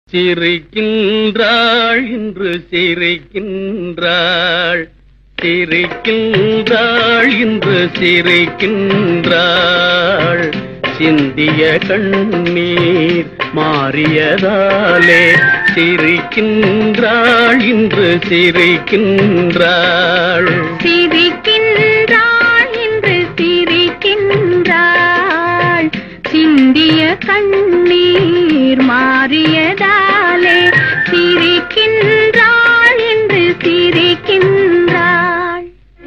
சிரிக்கின்றாள் இன்று சிரிக்கின்றாள் சிரிக்கின்றாள் இன்று சிரிக்கின்றாள் சிந்திய கண்ணீர் மாறியதாலே சிரிக்கின்றாள் இன்று சிரிக்கின்றாள் சிரிக்கின்றாள் இன்று சிரிக்கின்றாள் சிந்திய கண்ணீர் மாறியதாலே சிரிக்கின்றாள் என்று சிரிக்கின்றாள்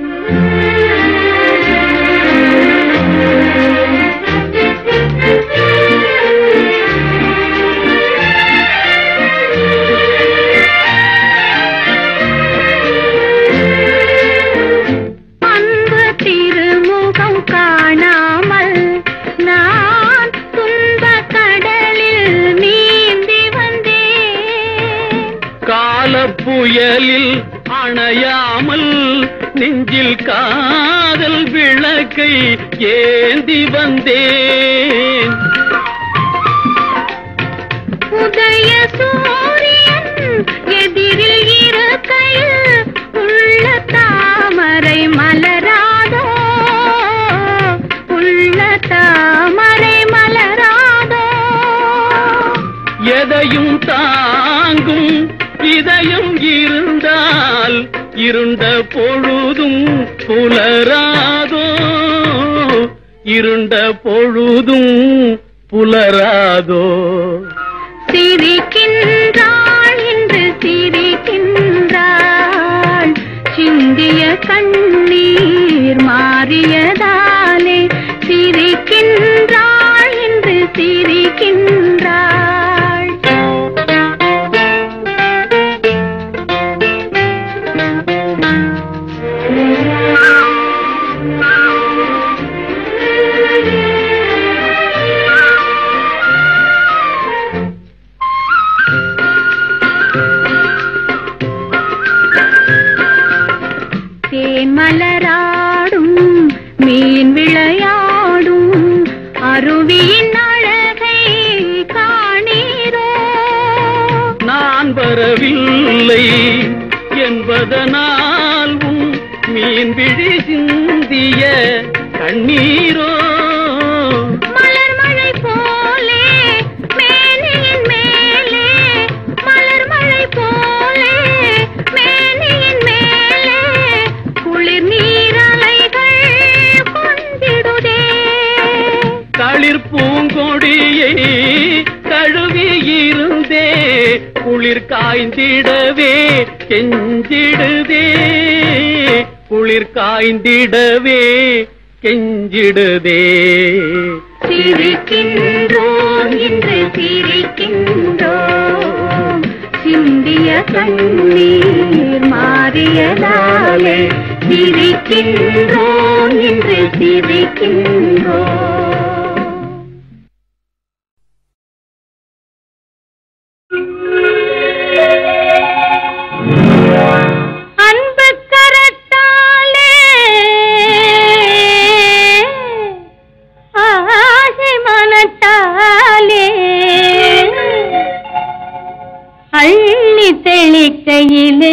அன்பு திருமுகம் காணாமல் நான் துன்ப கடலில் நீந்தி வந்தேன் கால புயலில் அணையாமல் நெஞ்சில் காதல் விளக்கை ஏந்தி வந்தேன் உதய சூரியன் எதிரில் இருக்கையில் உள்ள தாமரை மலராதோ உள்ள தாமரை மலராதோ எதையும் தாங்கும் இதயம் இருந்தால் இருண்ட பொழுதும் புலராதோ இருண்ட பொழுதும் புலராதோ சிரிக்கின்றாள் என்று சிரிக்கின்றாள் சிந்திய கண்ணீர் மாறியதாலே சிரிக்கின்றாள் என்று சிரிக்கின்றாள் தேன் மலராடும் மீன் விளையாடும் அருவியின் அழகை காணீரோ நான் வரவில்லை என்பதனால் உன் மீன் விழி சிந்திய கண்ணீரோ மலர் மழை போலே மேனியின் மேலே மலர் மழை போலே மேனியின் மேலே குளிர் நீரலைகள் கொண்டிடுதே களிர் பூங்கொடியை தழுவி இருந்தே குளிர் காய்ந்திடவே கெஞ்சிடுதே குளிர் காய்ந்திடவே கெஞ்சிடுதே சிரிக்கின்றோம் இன்று சிரிக்கின்றோம் சிந்திய கண்ணீர் மாறியதாலே சிரிக்கின்றோம் இன்று சிரிக்கின்றோம் அன்பு கரத்தாலே ஆசை மனத்தாலே அள்ளி தெளிக்கையிலே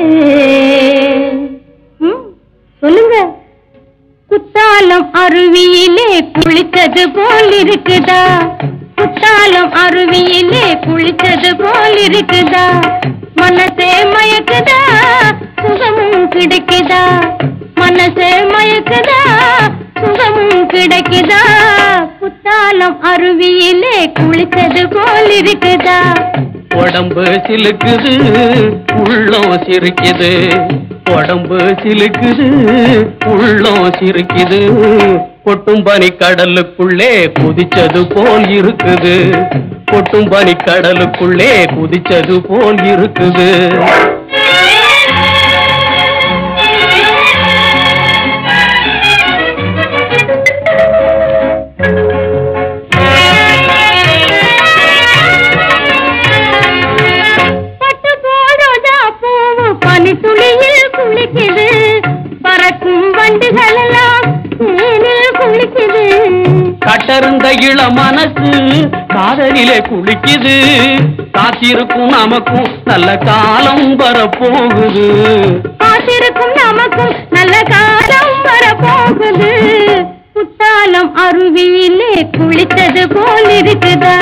ம், சொல்லுங்க குத்தாலம் அருவியிலே குளித்தது போல் இருக்குதா குத்தாலம் அருவியிலே குளித்தது போல் இருக்குதா மனசே மயக்குதா சுகமும் கிடைக்குதா மனசே மயக்குதா சுகமும் கிடைக்குதா குத்தாலம் அருவியிலே குளித்தது போல் இருக்குதா உடம்பு சிலுக்குது உள்ளம் சிரிக்குது உடம்பு சிலுக்குது உள்ளம் சிரிக்குது கொட்டும் பனி கடலுக்குள்ளே குதிச்சது போல் இருக்குது கொட்டும் பனி கடலுக்குள்ளே குதிச்சது போல் இருக்குது பட்டு போடுதா பூவு பனித்துளியில் குளிக்குது பறக்கும் வண்டுகள் எல்லாம் நீரில் குளிக்குது கட்டருந்த இள மனசு காதல் தேனிலே குளிக்குது காத்திருக்கும் நமக்கும் நல்ல காலம் வரப்போகுது காத்திருக்கும் நமக்கும் நல்ல காலம் வரப்போகுது குத்தாலம் அருவியிலே குளித்தது போல் இருக்குதா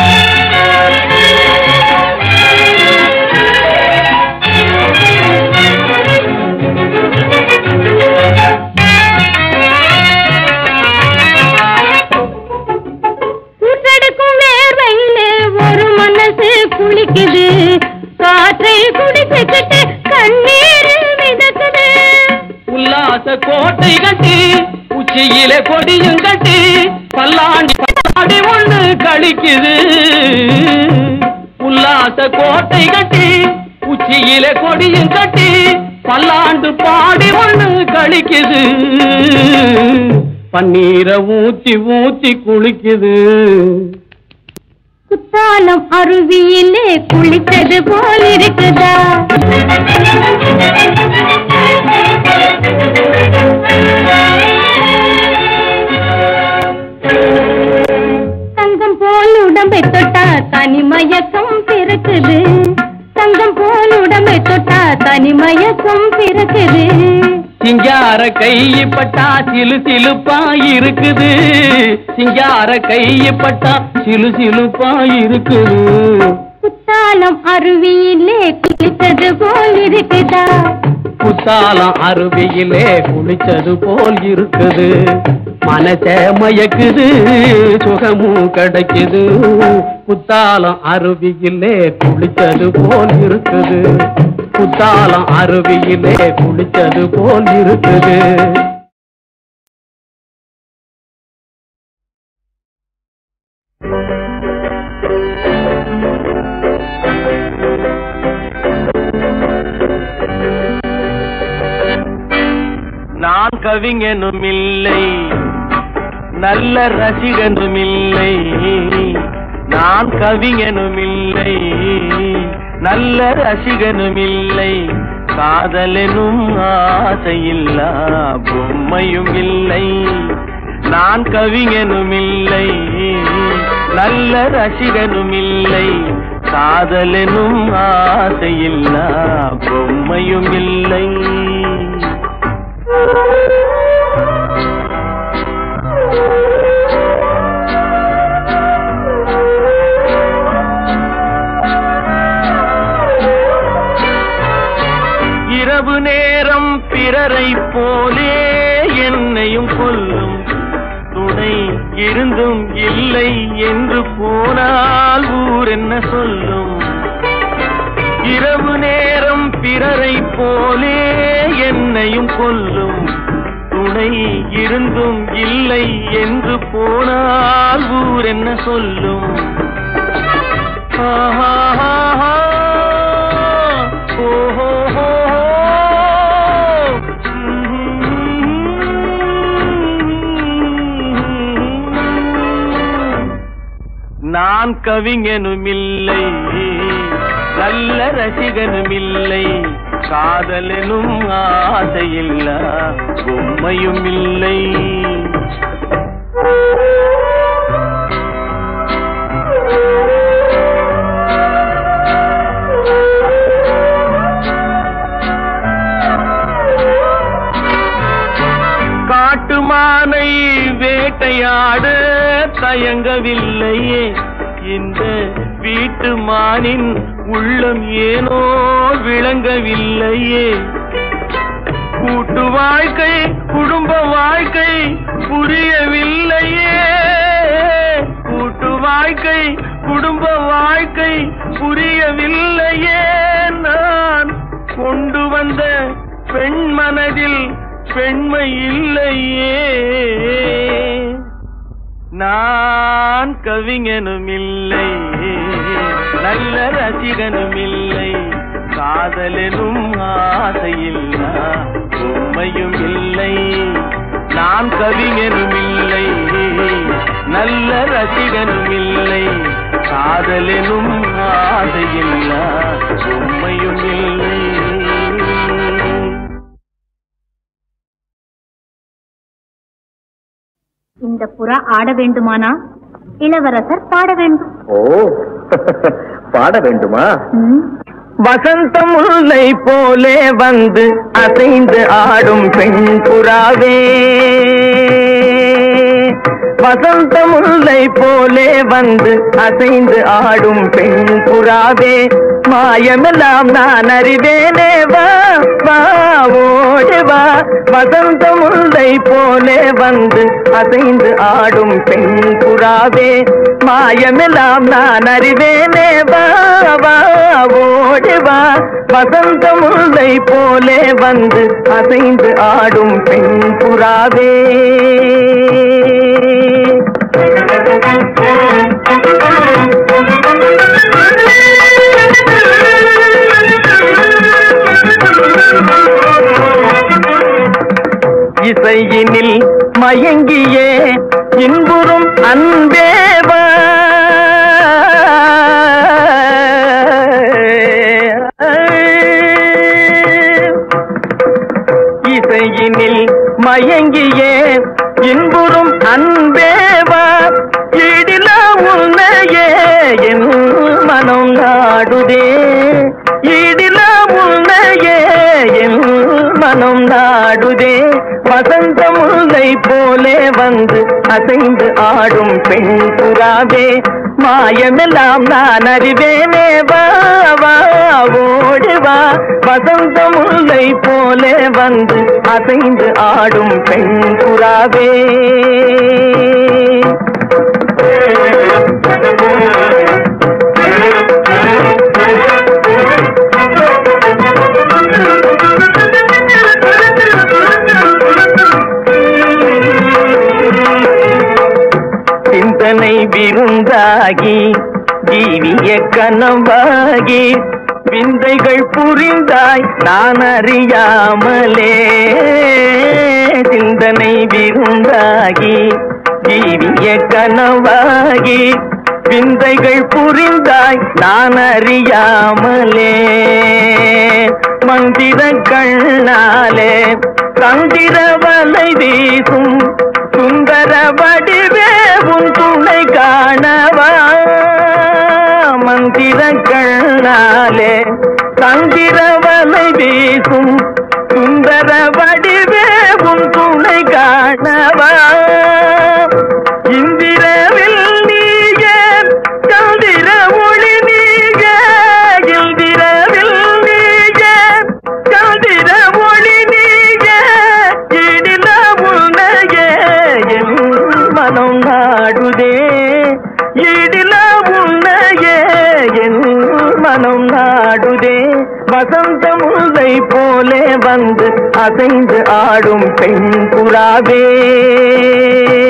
ஊற்றெடுக்கும் வேர்வையிலே ஒரு மனசு குளிக்குது காற்றை குடிச்சுக்கிட்டு கண்ணீர் மிதக்குது உல்லாச கோட்டை கட்டி உச்சியிலே கொடியும் கட்டி பல்லாண்டி பல்லாடி ஒண்ணு கழிக்குது உல்லாச கோட்டை கட்டி உச்சியிலே கொடியும் கட்டி பல்லாண்டு பாடி ஒண்ணு கழிக்குது பன்னீரை ஊத்தி ஊத்தி குளிக்குது குத்தாலம் அருவியிலே குளித்தது போல் இருக்குதா தங்கம் போல் உடம்பை தொட்டா தனிமயக்கம் பிறக்குது தங்கம் போல் உடம்பை தொட்டா தனிமயக்கம் பிறக்குது சிங்கார கைப்பட்டா சிலு சிலுப்பா இருக்குது சிங்கார கைப்பட்டா சிலு சிலுப்பா இருக்குது குத்தாலம் அருவியிலே குளித்தது போல் இருக்குதா குத்தாலம் அருவியிலே குளிச்சது போல் இருக்குது மனச மயக்குது சுகமும் கிடைக்குது குத்தாலம் அருவியிலே குளிச்சது போல் இருக்குது குத்தாலம் அருவியிலே குளிச்சது போல் இருக்குது நான் கவிஞனும் இல்லை நல்ல ரசிகனும் இல்லை நான் கவிஞனும் இல்லை நல்ல ரசிகனும் இல்லை காதலெனும் ஆசையில்லா பொம்மையும் இல்லை நான் கவிஞனும் இல்லை நல்ல ரசிகனும் இல்லை காதலெனும் ஆசையில்லா பொம்மையும் இல்லை இரவு நேரம் பிறரை போலே என்னையும் கொல்லும் துணை இருந்தும் இல்லை என்று போனால் ஊர் என்ன சொல்லும் இரவு நேரம் பிறரை போலே என்னையும் கொல்லும் துணை இருந்தும் இல்லை என்று போனால் ஊர் என்ன சொல்லும் ஆஹாஹாஹா. ஓஹோஹோஹோ. நான் கவிஞனும் இல்லை நல்ல ரசிகனும் இல்லை காதலனும் ஆசையில்லா பொம்மையும் இல்லை காட்டுமானை வேட்டையாட தயங்கவில்லையே இந்த வீட்டு மானின் உள்ளம் ஏனோ விளங்கவில்லையே கூட்டு வாழ்க்கை குடும்ப வாழ்க்கை புரியவில்லையே கூட்டு வாழ்க்கை குடும்ப வாழ்க்கை புரியவில்லையே நான் கொண்டு வந்த பெண் மனதில் பெண்மை இல்லையே நான் கவிஞனும் இல்லை நல்ல ரசிகனும் இல்லை காதலெனும் ஆசையில்லா உண்மையும் இல்லை நான் கவிஞனும் இல்லை நல்ல ரசிகனும் இல்லை காதலெனும் ஆசையில்லா உண்மையும் இல்லை இந்த புறா ஆட வேண்டுமானா இளவரசர் பாட வேண்டும் ஓ பாட வேண்டுமா ம். வசந்த முல்லை போலே வந்து அசைந்து ஆடும் பெண் புறாவே வசந்த முல்லை போலே வந்து அசைந்து ஆடும் பெண் புறாவே மாயமெல்லாம் நான் அறிவேனே வா வா ஓடி வா வசந்த முல்லை போலே வந்து அசைந்து ஆடும் பெண் புறாவே மாயமெல்லாம் நான் அறிவேனே வா வா ஓடி வா வசந்த முல்லை போலே வந்து அசைந்து ஆடும் பெண் புறாவே இசையினில் மயங்கியே இன்புறும் அன்பேவா இசையினில் மயங்கியே இன்புறும் அன்பேவா இடில உன்னையே என் மனம் நாடுதே இடில உன்னையே என் மனம் நாடுதே வசந்த முல்லை போலே வந்து அசைந்து ஆடும் பெண் புறாவே மாயமெல்லாம் நான் அறிவேனே வா வா ஓடி வா வசந்த முல்லை போலே வந்து அசைந்து ஆடும் பெண் புறாவே சிந்தனை விருந்தாகி ஜீவிய கனவாகி விந்தைகள் புரிந்தாய் நான் அறியாமலே சிந்தனை விருந்தாகி ஜீவிய கனவாகி விந்தைகள் புரிந்தாய் நான் அறியாமலே மந்திர கண்ணாலே தந்திர வலை வீசும் சுந்தர வடிவே உன் துணை காணவா மந்திர கண்ணாலே தந்திர வலை வீசும் சுந்தர வடிவே உன் துணை காணவா இந்திரவில் நீயே சந்திர ஒளி நீயே இந்திரவில் நீயே சந்திர ஒளி நீயே இடில உன்னையே என் மனம் நாடுதே இடில உன்னையே என் மனம் நாடுதே வசந்த முல்லை போலே வந்து அசைந்து ஆடும் பெண் புறாவே